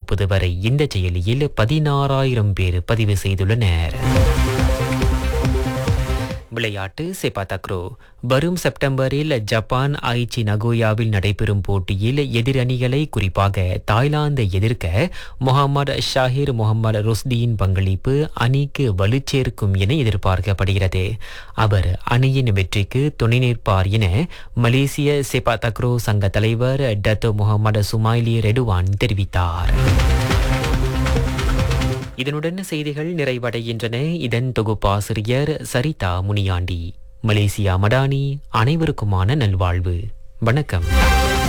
இப்போது வரை இந்த செயலியில் பதினாறாயிரம் பேர் பதிவு செய்துள்ளனர் விளையாட்டு செபா தக்ரோ வரும் செப்டம்பரில் ஜப்பான் ஐச்சி நகோயாவில் நடைபெறும் போட்டியில் எதிரணிகளை குறிப்பாக தாய்லாந்தை எதிர்க்க முகமது ஷாஹிர் முகமது ருஸ்தியின் பங்களிப்பு அணிக்கு வலுச்சேர்க்கும் என எதிர்பார்க்கப்படுகிறது அவர் அணியின் வெற்றிக்கு துணை நிற்பார் என மலேசிய செபா தக்ரோ சங்க தலைவர் டத்தோ முகமது சுமாயிலி ரெடுவான் தெரிவித்தார் இதனுடன் செய்திகள் நிறைவடைகின்றன இதன் தொகுப்பாசிரியர் சரிதா முனியாண்டி மலேசியா மடானி அனைவருக்குமான நல்வாழ்வு வணக்கம்